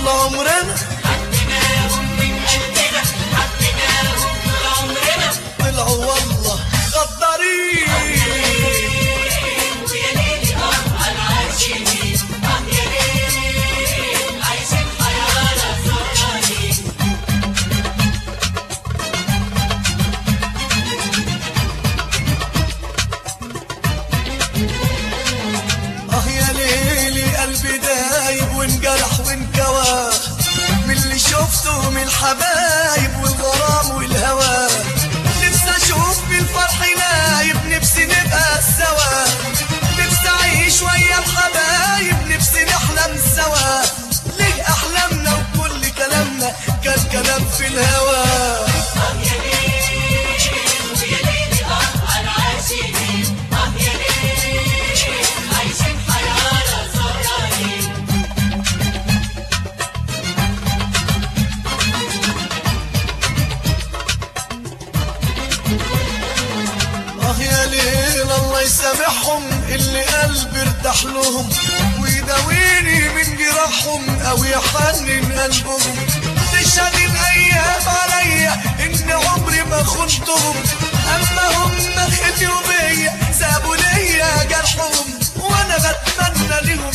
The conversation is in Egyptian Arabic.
طول عمرنا طلعوا والله غدارين اه يا ليلي قلبي دايب وانجرح وانكوى من اللي شفته من الحبايب والغرام والهوى نفسي اشوف بالفرح نايب نفسي نبقى سوا نفسي اعيش ويا الحبايب نفسي نحلم سوا ليه احلامنا وكل كلامنا كان كلام في الهوى اه يا ليل الله يسامحهم اللي قلبي ارتاح لهم ويداويني من جراحهم او يحنن قلبهم تشهد الايام عليا ان عمري ما خنتهم اما هم خدوا بيا سابوا ليا جرحهم وانا بتمنى لهم